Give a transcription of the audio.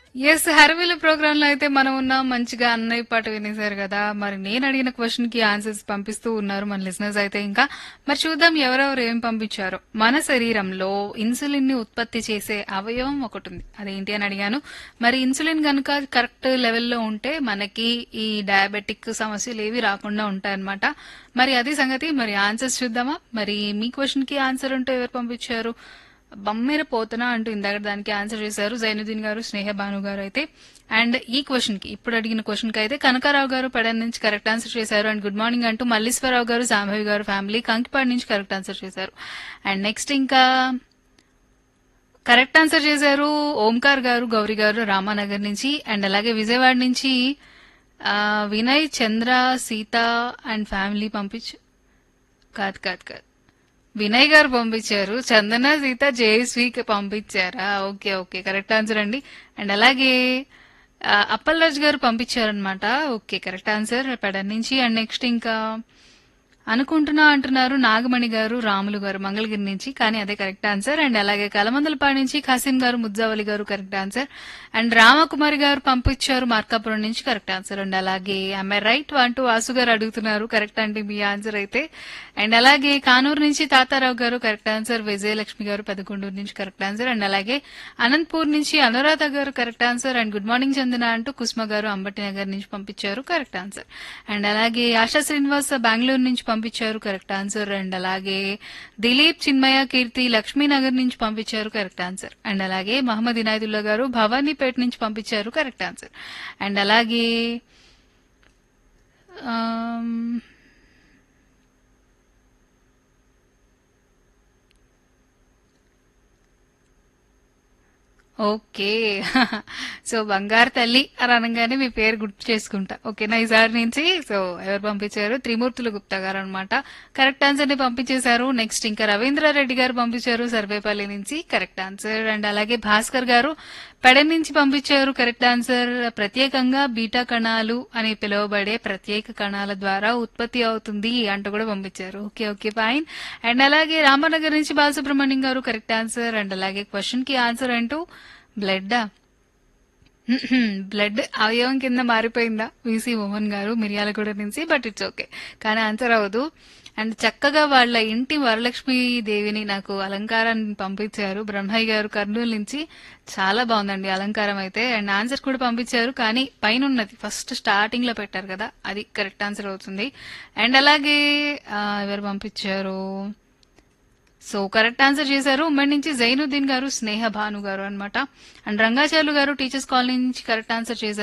yes హర్విల్ programme లో అయితే మనం ఉన్నాం మంచిగా అన్నయ్య పాట వినేశారు కదా మరి నేను అడిగిన క్వశ్చన్ కి ఆన్సర్స్ పంపిస్తూ ఉన్నారు మన లిసనర్స్ అయితే ఇంకా మరి చూద్దాం ఎవరెవరు ఏం పంపించారో మన శరీరంలో ఇన్సులిన్ ని ఉత్పత్తి చేసే అవయవం ఒకటి ఉంది అదేంటి అని అడిగాను మరి ఇన్సులిన్ కనుక కరెక్ట్ లెవెల్లో ఉంటే మనకి ఈ డయాబెటిక్ సమస్యలు ఏవి రాకుండా ఉంటాయన్నమాట మరి అది సంగతి మరి ఆన్సర్స్ చూద్దామా మరి మీ క్వశ్చన్ కి ఆన్సర్ ఉంటే ఎవరు పంపించారు బమ్మెర పోతనా అంటూ ఇందాక దానికి ఆన్సర్ చేశారు జైనుద్దీన్ గారు స్నేహ భాను గారు అయితే అండ్ ఈ క్వశ్చన్ కి ఇప్పుడు అడిగిన క్వశ్చన్ కి అయితే కనకారావు గారు పడన్ నుంచి కరెక్ట్ ఆన్సర్ చేశారు అండ్ గుడ్ మార్నింగ్ అంటూ మల్లీశ్వరరావు గారు సాంభవి గారు ఫ్యామిలీ కంకిపాడు నుంచి కరెక్ట్ ఆన్సర్ చేశారు అండ్ నెక్స్ట్ ఇంకా కరెక్ట్ ఆన్సర్ చేశారు ఓంకార్ గారు గౌరీ గారు రామానగర్ నుంచి అండ్ అలాగే విజయవాడ నుంచి ఆ, వినయ్ చంద్ర సీత అండ్ ఫ్యామిలీ పంపించు కాదు కాదు కాదు వినయ్ గారు పంపించారు చందన సీత జేఎస్వికి పంపించారా ఓకే ఓకే కరెక్ట్ ఆన్సర్ అండి అండ్ అలాగే ఆ, అప్పల్రాజ్ గారు పంపించారనమాట ఓకే కరెక్ట్ ఆన్సర్ పెడన్ నుంచి అండ్ నెక్స్ట్ ఇంకా అనుకుంటున్నా అంటున్నారు నాగమణి గారు రాములు గారు మంగళగిరి నుంచి కానీ అదే కరెక్ట్ ఆన్సర్ అండ్ అలాగే కలమందలపాడు నుంచి ఖాసిం గారు ముద్దావలి గారు కరెక్ట్ ఆన్సర్ అండ్ రామకుమారి గారు పంపించారు మార్కాపురం నుంచి కరెక్ట్ ఆన్సర్ అండ్ అలాగే ఐ రైట్ అంటూ వాసు గారు అడుగుతున్నారు కరెక్ట్ అండి మీ ఆన్సర్ అయితే అండ్ అలాగే కానూరు నుంచి తాతారావు గారు కరెక్ట్ ఆన్సర్ విజయలక్ష్మి గారు పెదకొండూరు నుంచి కరెక్ట్ ఆన్సర్ అండ్ అలాగే అనంతపూర్ నుంచి అనురాధ గారు correct answer and good morning Chandana అంటూ కుస్మ గారు అంబటి నగర్ నుంచి పంపించారు కరెక్ట్ ఆన్సర్ అండ్ అలాగే ఆశా శ్రీనివాస్ బెంగళూరు నుంచి పంపించారు కరెక్ట్ ఆన్సర్ అండ్ అలాగే దిలీప్ చిన్మయ కీర్తి లక్ష్మీనగర్ నుంచి పంపించారు కరెక్ట్ ఆన్సర్ అండ్ అలాగే మహమ్మద్ ఇనాయతుల్లా గారు భవానీపేట నుంచి పంపించారు కరెక్ట్ ఆన్సర్ అండ్ అలాగే ఆమ్, ఓకే సో బంగారు తల్లి అని అనగానే మీ పేరు గుర్తు చేసుకుంటా ఓకేనా ఈసారి నుంచి సో ఎవరు పంపించారు త్రిమూర్తులు గుప్తా గారు అనమాట కరెక్ట్ ఆన్సర్ ని పంపించేశారు నెక్స్ట్ ఇంకా రవీంద్రారెడ్డి గారు పంపించారు సర్వేపల్లి నుంచి కరెక్ట్ ఆన్సర్ అండ్ అలాగే భాస్కర్ గారు పెడన్ నుంచి పంపించారు కరెక్ట్ ఆన్సర్ ప్రత్యేకంగా బీటా కణాలు అని పిలువబడే ప్రత్యేక కణాల ద్వారా ఉత్పత్తి అవుతుంది అంటూ కూడా పంపించారు ఓకే ఓకే ఫైన్ అండ్ అలాగే రామనగర్ నుంచి బాలసుబ్రహ్మణ్యం గారు కరెక్ట్ ఆన్సర్ అండ్ అలాగే క్వశ్చన్ కి ఆన్సర్ అంటూ బ్లడ్డా బ్లడ్ అవయవం కింద మారిపోయిందా విసి మోహన్ గారు మిర్యాలగూడ నుంచి బట్ ఇట్స్ ఓకే కానీ ఆన్సర్ అవ్వదు అండ్ చక్కగా వాళ్ళ ఇంటి వరలక్ష్మి దేవిని నాకు అలంకారాన్ని పంపించారు బ్రహ్మయ్య గారు కర్నూలు నుంచి చాలా బాగుందండి అలంకారం అయితే అండ్ ఆన్సర్ కూడా పంపించారు కానీ పైన ఉన్నది ఫస్ట్ స్టార్టింగ్ లో పెట్టారు కదా అది కరెక్ట్ ఆన్సర్ అవుతుంది అండ్ అలాగే ఆ, ఎవరు పంపించారు సో కరెక్ట్ ఆన్సర్ చేశారు ఉమ్మడి నుంచి జైనుద్దీన్ గారు స్నేహ భాను గారు అన్నమాట అండ్ రంగాచార్లు గారు టీచర్స్ కాలనీ నుంచి కరెక్ట్ ఆన్సర్ చేశారు